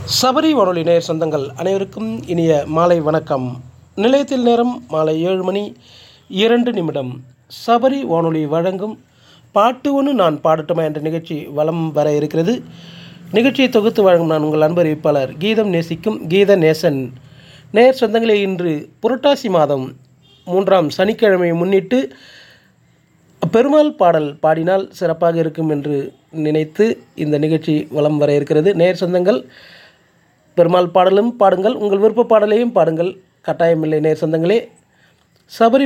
சபரி வானொலி நேயர் சொந்தங்கள் அனைவருக்கும் இனிய மாலை வணக்கம் நிலையத்தில் நேரம் மாலை ஏழு மணி இரண்டு நிமிடம் சபரி வானொலி வழங்கும் பாட்டு ஒன்று நான் பாடட்டுமா என்ற நிகழ்ச்சி வலம் வர இருக்கிறது நிகழ்ச்சியை தொகுத்து வழங்கும் நான் உங்கள் அன்பு அறிவிப்பாளர் கீதம் நேசிக்கும் கீத நேசன் நேயர் சொந்தங்களே இன்று புரட்டாசி மாதம் மூன்றாம் சனிக்கிழமையை முன்னிட்டு பெருமாள் பாடல் பாடினால் சிறப்பாக இருக்கும் என்று நினைத்து இந்த நிகழ்ச்சி வலம் வர இருக்கிறது நேர் சொந்தங்கள் பெருமாள் பாடலும் பாடுங்கள் உங்கள் விருப்ப பாடலையும் பாடுங்கள் கட்டாயமில்லை நேர் சொந்தங்களே சபரி